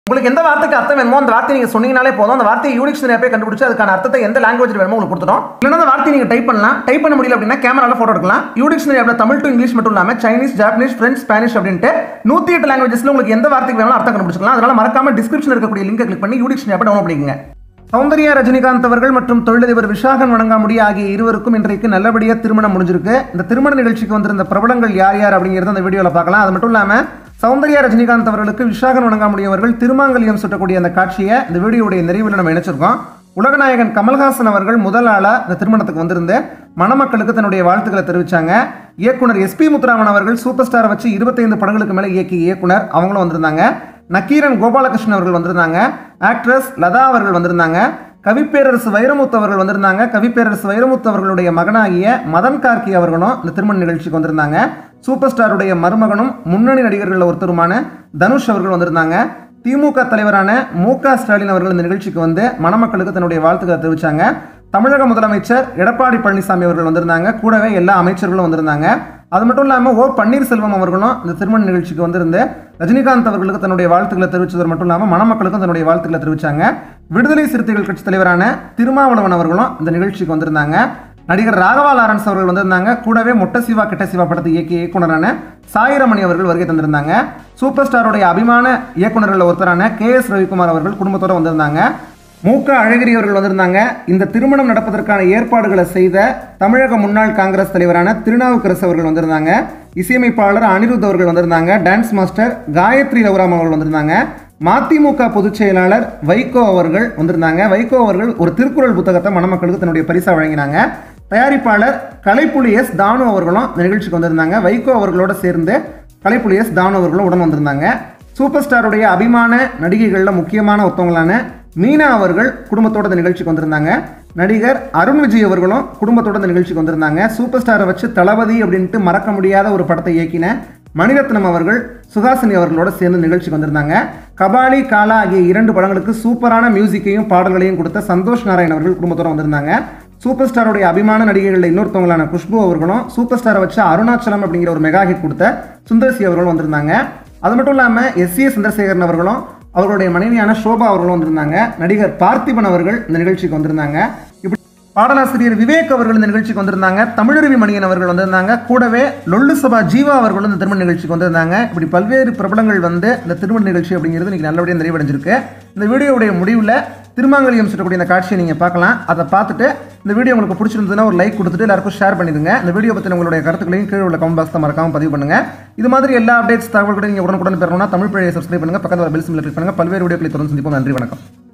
உங்களுக்கு எந்த வார்த்தைக்கு அர்த்தம் வேணுமோ அந்த வார்த்தை நீங்க சொன்னீங்கனாலே போதும் அந்த வார்த்தையை யூனிக்ஸ் நிறைய கண்டுபிடிச்சு அதுக்கான அர்த்தத்தை எந்த லாங்குவேஜ் வேணுமோ உங்களுக்கு கொடுத்துரும் இல்லைன்னா அந்த வார்த்தையை நீங்க டைப் பண்ணலாம் டைப் பண்ண முடியல அப்படின்னா கேமரால போட்டோ எடுக்கலாம் யூனிக்ஸ் நிறைய தமிழ் டு இங்கிலீஷ் மட்டும் இல்லாம சைனீஸ் ஜாப்பனீஸ் பிரெஞ்ச் ஸ்பானிஷ் அப்படின்ட்டு நூத்தி எட்டு லாங்குவேஜஸ்ல உங்களுக்கு எந்த வார்த்தைக்கு வேணாலும் அர்த்தம் கண்டுபிடிச்சிக்கலாம் அதனால மறக்காம டிஸ்கிரிப்ஷன் இருக்கக்கூடிய லிங்கை கிளிக் பண்ணி யூனிக்ஸ் ஆப் டவுன்லோட் பண்ணிக்கங்க சௌந்தர்யா ரஜினிகாந்த் அவர்கள் மற்றும் தொழிலதிபர் விஷாகன் வணங்காமுடி ஆகிய இருவருக்கும் இன்றைக்கு நல்லபடியாக திருமணம் முடிஞ்சிருக்கு இந்த திருமண நிகழ்ச்சிக்கு வந்திருந்த பிரபலங்கள் யார் யார் அப்படிங்கிறத அந்த வீடியோவில் பார்க்கலாம் அது மட்டும் இல்லாமல் சௌந்தர்யா ரஜினிகாந்த் அவர்களுக்கு விஷாகன் வணங்காமுடி அவர்கள் திருமாங்கல்யம் சுட்டக்கூடிய அந்த காட்சியை இந்த வீடியோவுடைய நிறைவில் நம்ம இணைச்சிருக்கோம் உலகநாயகன் கமல்ஹாசன் அவர்கள் முதல் ஆளாக இந்த திருமணத்துக்கு வந்திருந்து மணமக்களுக்கு தன்னுடைய வாழ்த்துக்களை தெரிவிச்சாங்க இயக்குனர் எஸ்பி முத்துராமன் அவர்கள் சூப்பர் ஸ்டாரை வச்சு இருபத்தைந்து படங்களுக்கு மேலே இயக்கிய இயக்குனர் அவங்களும் வந்திருந்தாங்க நக்கீரன் கோபாலகிருஷ்ணன் அவர்கள் வந்திருந்தாங்க ஆக்ட்ரஸ் லதா அவர்கள் வந்திருந்தாங்க கவிப்பேரரசு வைரமுத்து அவர்கள் வந்திருந்தாங்க கவிப்பேரரசு வைரமுத்து அவர்களுடைய மகனாகிய மதன் கார்கி அவர்களும் இந்த திருமண நிகழ்ச்சிக்கு வந்திருந்தாங்க சூப்பர் ஸ்டாருடைய மருமகனும் முன்னணி நடிகர்களில் ஒருத்தருமான தனுஷ் அவர்கள் வந்திருந்தாங்க திமுக தலைவரான மு க ஸ்டாலின் அவர்கள் இந்த நிகழ்ச்சிக்கு வந்து மணமக்களுக்கு தன்னுடைய வாழ்த்துக்களை தெரிவிச்சாங்க தமிழக முதலமைச்சர் எடப்பாடி பழனிசாமி அவர்கள் வந்திருந்தாங்க கூடவே எல்லா அமைச்சர்களும் வந்திருந்தாங்க அது மட்டும் இல்லாமல் ஓ பன்னீர்செல்வம் அவர்களும் இந்த திருமண நிகழ்ச்சிக்கு வந்திருந்து ரஜினிகாந்த் அவர்களுக்கு தன்னுடைய வாழ்த்துக்களை தெரிவித்தது மட்டும் இல்லாமல் மணமக்களுக்கும் தன்னுடைய வாழ்த்துக்களை தெரிவித்தாங்க விடுதலை சிறுத்தைகள் கட்சி தலைவரான திருமாவளவன் அவர்களும் இந்த நிகழ்ச்சிக்கு வந்திருந்தாங்க நடிகர் ராகவா லாரன்ஸ் அவர்கள் வந்திருந்தாங்க கூடவே மொட்ட சிவா கிட்ட சிவா படத்தை இயக்கிய இயக்குனரான சாயிரமணி அவர்கள் வருகை தந்திருந்தாங்க சூப்பர் ஸ்டாருடைய அபிமான இயக்குனர்கள் ஒருத்தரான கே எஸ் ரவிக்குமார் அவர்கள் குடும்பத்தோடு வந்திருந்தாங்க மூக்க அழகிரி அவர்கள் வந்திருந்தாங்க இந்த திருமணம் நடப்பதற்கான ஏற்பாடுகளை செய்த தமிழக முன்னாள் காங்கிரஸ் தலைவரான திருநாவுக்கரசு அவர்கள் வந்திருந்தாங்க இசையமைப்பாளர் அனிருத் அவர்கள் வந்திருந்தாங்க டான்ஸ் மாஸ்டர் காயத்ரி ரகுராம் அவர்கள் வந்திருந்தாங்க மதிமுக பொதுச் செயலாளர் வைகோ அவர்கள் வந்திருந்தாங்க வைகோ அவர்கள் ஒரு திருக்குறள் புத்தகத்தை மணமக்களுக்கு தன்னுடைய பரிசா வழங்கினாங்க தயாரிப்பாளர் கலைப்புலி எஸ் தானு அவர்களும் இந்த நிகழ்ச்சிக்கு வந்திருந்தாங்க வைகோ அவர்களோட சேர்ந்து கலைப்புலி எஸ் தானு அவர்களும் உடன் வந்திருந்தாங்க சூப்பர் ஸ்டாருடைய அபிமான நடிகைகளில் முக்கியமான ஒருத்தவங்களான மீனா அவர்கள் குடும்பத்தோட இந்த நிகழ்ச்சிக்கு வந்திருந்தாங்க நடிகர் அருண் விஜய் அவர்களும் குடும்பத்தோட இந்த நிகழ்ச்சிக்கு வந்திருந்தாங்க சூப்பர் ஸ்டாரை வச்சு தளபதி அப்படின்ட்டு மறக்க முடியாத ஒரு படத்தை இயக்கின மணிரத்னம் அவர்கள் சுஹாசினி அவர்களோட சேர்ந்து நிகழ்ச்சிக்கு வந்திருந்தாங்க கபாலி காலா ஆகிய இரண்டு படங்களுக்கு சூப்பரான மியூசிக்கையும் பாடல்களையும் கொடுத்த சந்தோஷ் நாராயண் அவர்கள் குடும்பத்தோட வந்திருந்தாங்க சூப்பர் ஸ்டாருடைய அபிமான நடிகைகளில் இன்னொருத்தவங்களான குஷ்பு அவர்களும் சூப்பர் ஸ்டாரை வச்சு அருணாச்சலம் அப்படிங்கிற ஒரு மெகா ஹிட் கொடுத்த சுந்தர்சி அவர்களும் வந்திருந்தாங்க அது மட்டும் இல்லாமல் எஸ் ஏ சந்திரசேகரன் அவர்களும் அவர்களுடைய மனைவியான சோபா அவர்களும் வந்திருந்தாங்க நடிகர் பார்த்திபன் அவர்கள் இந்த நிகழ்ச்சிக்கு வந்திருந்தாங்க இப்படி பாடலாசிரியர் விவேக் அவர்கள் இந்த நிகழ்ச்சிக்கு வந்திருந்தாங்க தமிழருவி மணியன் அவர்கள் வந்திருந்தாங்க கூடவே லொல்லு சபா ஜீவா அவர்களும் இந்த திருமண நிகழ்ச்சிக்கு வந்திருந்தாங்க இப்படி பல்வேறு பிரபலங்கள் வந்து இந்த திருமண நிகழ்ச்சி அப்படிங்கிறது இன்னைக்கு நல்லபடியாக நிறைவடைஞ்சிருக்கு இந்த வீடியோவுடைய முடிவில் திருமாங்கலியம் சுட்டக்கூடிய இந்த காட்சியை நீங்கள் பார்க்கலாம் அதை பார்த்துட்டு இந்த வீடியோ உங்களுக்கு பிடிச்சிருந்ததுன்னா ஒரு லைக் கொடுத்துட்டு எல்லாருக்கும் ஷேர் பண்ணிடுங்க இந்த வீடியோ பற்றின உங்களுடைய கருத்துக்களையும் கீழே உள்ள கமெண்ட் பாக்ஸில் மறக்காம பதிவு பண்ணுங்க இது மாதிரி எல்லா அப்டேட்ஸ் தகவல்களையும் நீங்கள் உடனுக்குடன் பெறணும்னா தமிழ் பழைய சப்ஸ்கிரைப் பண்ணுங்க பக்கத்தில் பெல் சிம்ல கிளிக் பண்ணுங்க பல்வேறு வீடியோக்களை தொடர்ந்து சந்திப்போம் நன்றி வணக்கம்